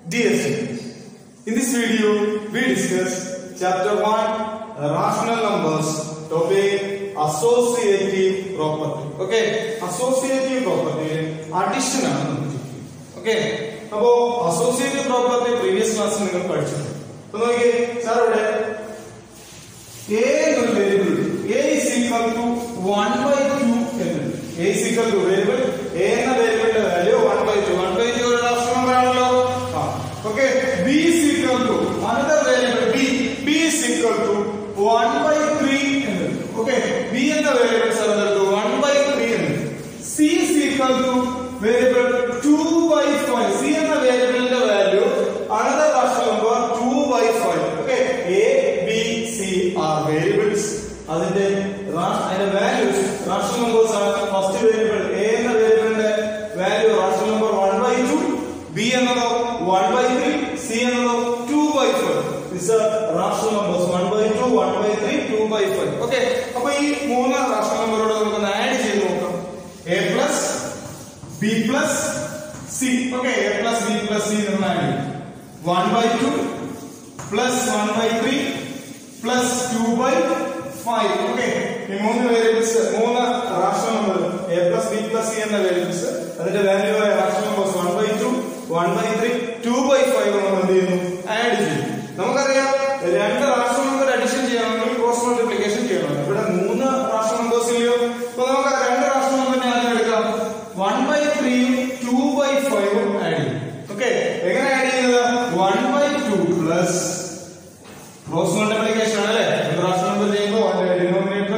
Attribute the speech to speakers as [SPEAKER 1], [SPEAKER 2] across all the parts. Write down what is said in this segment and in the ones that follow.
[SPEAKER 1] Dear students, in this video we discuss chapter 1 uh, rational numbers topic associative property. Okay, associative property addition ആണ് നമ്മൾ ചെയ്യുന്നത്. Okay, അപ്പോ associative property previous class നിങ്ങൾ പഠിച്ചിട്ടുണ്ട്. അപ്പൊ നോക്കിയേ സാർ ഇവിടെ a എന്നൊരു variable a is equal to 1 by 2 എന്നുണ്ട് a is equal to variable a എന്ന വേരിയബിളിന്റെ വാല്യൂ 1 by 2 1 by 2 ഒരു രാഷ്ട്ര നമ്പർ ആണല്ലോ ആ okay b is equal to another variable b b is equal to 1 by 3 എന്നുണ്ട് ഓക്കെ b എന്ന variable sir എന്തെടുത്തു 1 by 3 എന്നുണ്ട് c is equal to variable 2 by 5 c എന്ന വേരിയബിളിന്റെ value another rational number 2 by 5 okay a b c are variables അതിന്റെ റാ- അതിന്റെ values rational numbers ആണ് ഫസ്റ്റ് വേരിയബിൾ a എന്ന വേരിയബിളിന്റെ value rational number 1 by 2 b എന്നതോ 1 by 3 c എന്നതോ 2 by 5 these are rational numbers 1 by 2 1 by 3 2 by 5 okay അപ്പൊ ഈ മൂന്ന് റാഷണൽ നമ്പറോട് നമുക്ക് ആഡ് ചെയ്ത് നോക്കാം a plus b plus c okay a plus b plus c നമ്മൾ ആഡ് ചെയ്യും 1 by 2 plus 1 by 3 plus 2 by 5 okay ഈ മൂന്ന് വേരിയബിൾസ് മൂന്ന് rational number a plus b plus c എന്ന വേരിയബിൾസ് അതിന്റെ വാല്യൂ ആയ rational numbers 1 by 2 1 by 3 2 by 5 നമ്മൾ എന്ത് ചെയ്യുന്നു ആഡ് ചെയ്യും നമുക്കറിയാം രണ്ട് റാഷണൽ നമ്പർ അഡിഷൻ ചെയ്യണമെങ്കിൽ ക്രോസ് മൾട്ടിപ്ലിക്കേഷൻ ചെയ്യണം ഇവിടെ മൂന്ന് റാഷണൽ നമ്പേഴ്സ് ഇല്ലയോ അപ്പൊ നമുക്ക് ആ രണ്ട് റാഷണൽ നമ്പറിനെ ആദ്യം എടുക്കാം 1 by 3 2 by 5 ആഡ് ചെയ്യും ഓക്കെ എങ്ങനെ ആഡ് ചെയ്യുന്നത് 1 by 2 പ്ലസ് ക്രോസ് മൾട്ടിപ്ലിക്കേഷൻ ആണ് അല്ലേ രണ്ട് റാഷണൽ നമ്പർ ചെയ്യുമ്പോൾ അതിന്റെ ഡിനോമിനേറ്റർ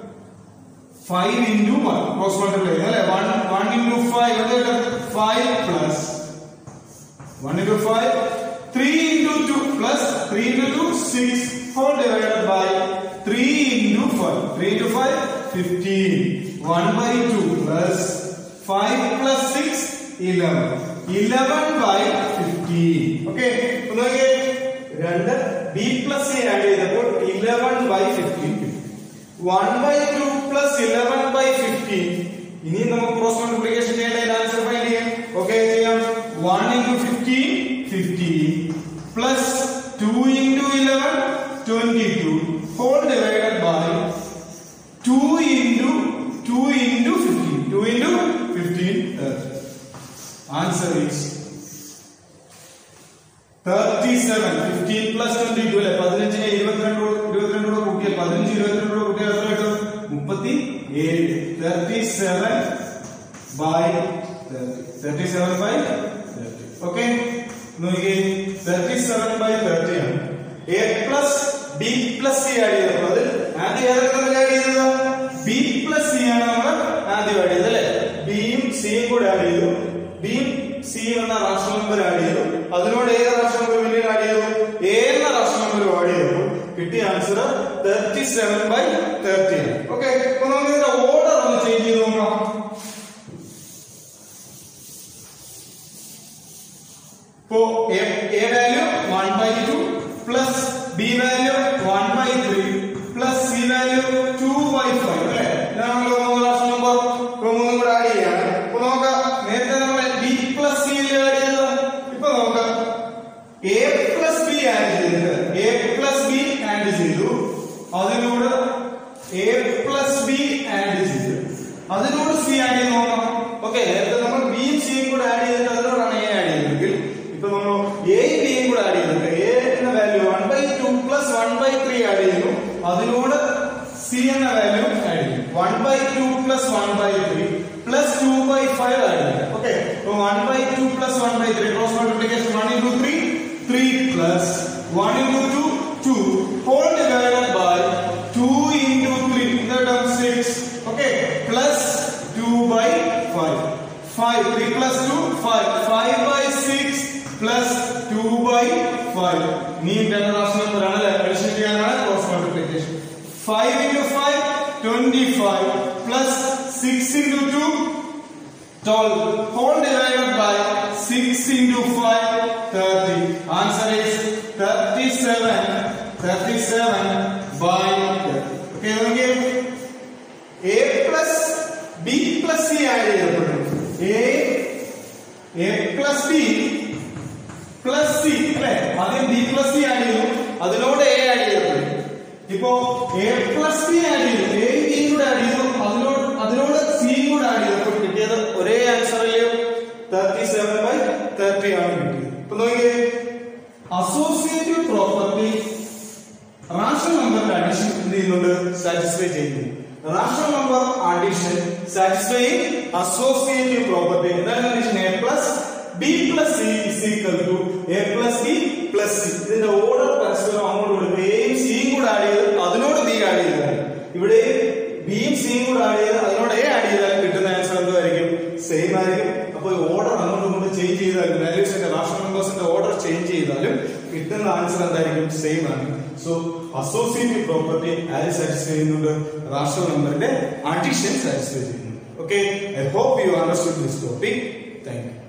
[SPEAKER 1] 5 into 1 cross multiplication അല്ലേ 1 1 into 5 എന്ത് കിട്ടും 5 plus 1 into 5 3 into 2 plus 3 into 2 6 whole divided by 3 into 5 3 into 5 15 1 by 2 plus 5 plus 6 11 11 by 15 okay അപ്പൊ നോക്കിയേ രണ്ട് b plus c ആഡ് ചെയ്തപ്പോൾ 11 by 15 കിട്ടി 1 by 2 plus 11 by 15 ഇനി നമുക്ക് ക്രോസ് മൾട്ടിപ്ലിക്കേഷൻ ചെയ്യേണ്ട ആൻസർ ഫൈൻഡ് ചെയ്യാം ഓക്കെ ചെയ്യാം 1 into 15 15 plus 2 into 11 22 whole divided by 2 into 2 into 15 2 into 15 30 answer is 37 15 plus 22 അല്ലേ 15 നെ 22 22 കൂടെ കൂട്ടിയാൽ 15 22 കൂടെ കൂട്ടിയാൽ എത്ര കിട്ടും 37 37 by 30 37 by 30 ഓക്കെ നോക്കിയേ 37 by 30 ആണ് a plus b plus c add ചെയ്തപ്പോൾ അത് ആദ്യം ഏതൊക്കെ നമ്മൾ ആഡ് ചെയ്തത് b plus c ആണ് നമ്മൾ ആദ്യം ആഡ് ചെയ്തത് അല്ലേ b യും c യും കൂടെ ആഡ് ചെയ്തു b യും c എന്ന റാഷണൽ നമ്പർ ആഡ് ചെയ്തു അതിനോട് ഏത് റാഷണൽ നമ്പർ പിന്നീട് ആഡ് ചെയ്തു a എന്ന റാഷണൽ നമ്പർ ആഡ് ചെയ്തു കിട്ടിയ ആൻസർ 37 ബൈ 30 ആണ് ഓക്കെ അപ്പൊ നമുക്ക് ഇതിന്റെ ഓർഡർ ഒന്ന് ചേഞ്ച് ചെയ്ത് നോക്കാം ഇപ്പോ a a value 1 by 2 plus b value 1 by 3 plus c value 2 by 5 അല്ലേ ഇതാണല്ലോ മൂന്ന് റാഷണൽ നമ്പർ ഇപ്പൊ മൂന്നും കൂടെ ആഡ് ചെയ്യാണ് ഇപ്പൊ നോക്കാം നേരത്തെ നമ്മൾ b പ്ലസ് c ആഡ് ചെയ്തത് ഇപ്പൊ നോക്കാം a പ്ലസ് b ആഡ് ചെയ്തിട്ട് a പ്ലസ് b ആഡ് ചെയ്തു അതിനോട് a പ്ലസ് b ആഡ് ചെയ്തു അതിനോട് c ആഡ് ചെയ്ത് നോക്കാം ഓക്കെ നേരത്തെ നമ്മൾ b യും c യും കൂടെ ആഡ് ചെയ്തിട്ട് അതിനോടാണ് a ആഡ് ചെയ്തതെങ്കിൽ ഇപ്പൊ നമ്മൾ a യും b യും കൂടെ ആഡ് ചെയ്തിട്ട് a എന്ന value 1 by 2 plus 1 by 3 add ചെയ്യുന്നു അതിനോട് c എന്ന വാല്യൂ ആഡ് ചെയ്യും 1 by 2 plus 1 by 3 plus 2 by 5 add ചെയ്യും ഓക്കെ അപ്പൊ 1 by 2 plus 1 by 3 cross multiplication 1 into 3 3 plus 1 into 2 2 whole divided by 2 into 3 that is 6 okay plus 2 by 5 5 3 plus 2 5 5 by 6 plus 2 by 5 നീ രണ്ട് rational number ആണ് അല്ലേ addition ചെയ്യാനാണ് cross multiplication 5 into 5 25 plus 6 into 2 12 whole divided by 6 into 5 30 answer is 37 37 by 30 okay നോക്കിയേ a plus b plus c add ചെയ്യപ്പെടും a a plus b plus plus c add ചെയ്തു അതിനോട് a add ചെയ്തപ്പോൾ ഇപ്പോ a plus b add ചെയ്തു a b കൂടെ add ചെയ്തു അതിനോട് അതിനോട് സി കൂടെ ആഡ് ചെയ്തപ്പോൾ കിട്ടിയത് ഒരേ ആൻസറിലെയോ തേർട്ടി സെവൻ ബൈ തേർട്ടി ആണ് കിട്ടിയത് ഇപ്പൊ നോക്കിയേ അസോസിയേറ്റീവ് പ്രോപ്പർട്ടി റാഷണൽ നമ്പറിന്റെ അഡീഷൻ എന്ത് ചെയ്യുന്നുണ്ട് സാറ്റിസ്ഫൈ ചെയ്യുന്നു rational number addition satisfy associative property എന്താണ് condition a plus b plus c is equal to a plus b plus c ഇതിന്റെ ഓർഡർ പരസ്പരം അങ്ങോട്ട് കൊടുക്കും എയും സിയും കൂടെ ആഡ് ചെയ്ത് അതിനോട് ബി ആഡ് ചെയ്താൽ ഇവിടെ ബിയും സിയും കൂടെ ആഡ് ചെയ്ത് അതിനോട് എ ആഡ് ചെയ്താൽ കിട്ടുന്ന ആൻസർ എന്തായിരിക്കും സെയിം ആയിരിക്കും അപ്പോൾ ഓർഡർ അങ്ങോട്ടും ഇങ്ങോട്ടും ചേഞ്ച് ചെയ്താലും വാല്യൂസിന്റെ റാഷണൽ നമ്പേഴ്സിന്റെ ഓർഡർ ചേഞ്ച് ചെയ്താലും കിട്ടുന്ന ആൻസർ എന്തായിരിക്കും സെയിം ആണ് സോ അസോസിയേറ്റീവ് പ്രോപ്പർട്ടി ആര് സാറ്റിസ്ഫൈ ചെയ്യുന്നുണ്ട് റാഷണൽ നമ്പറിന്റെ അഡീഷൻ സാറ്റിസ്ഫൈ ചെയ്യുന്നു okay I hope you understood this topic thank U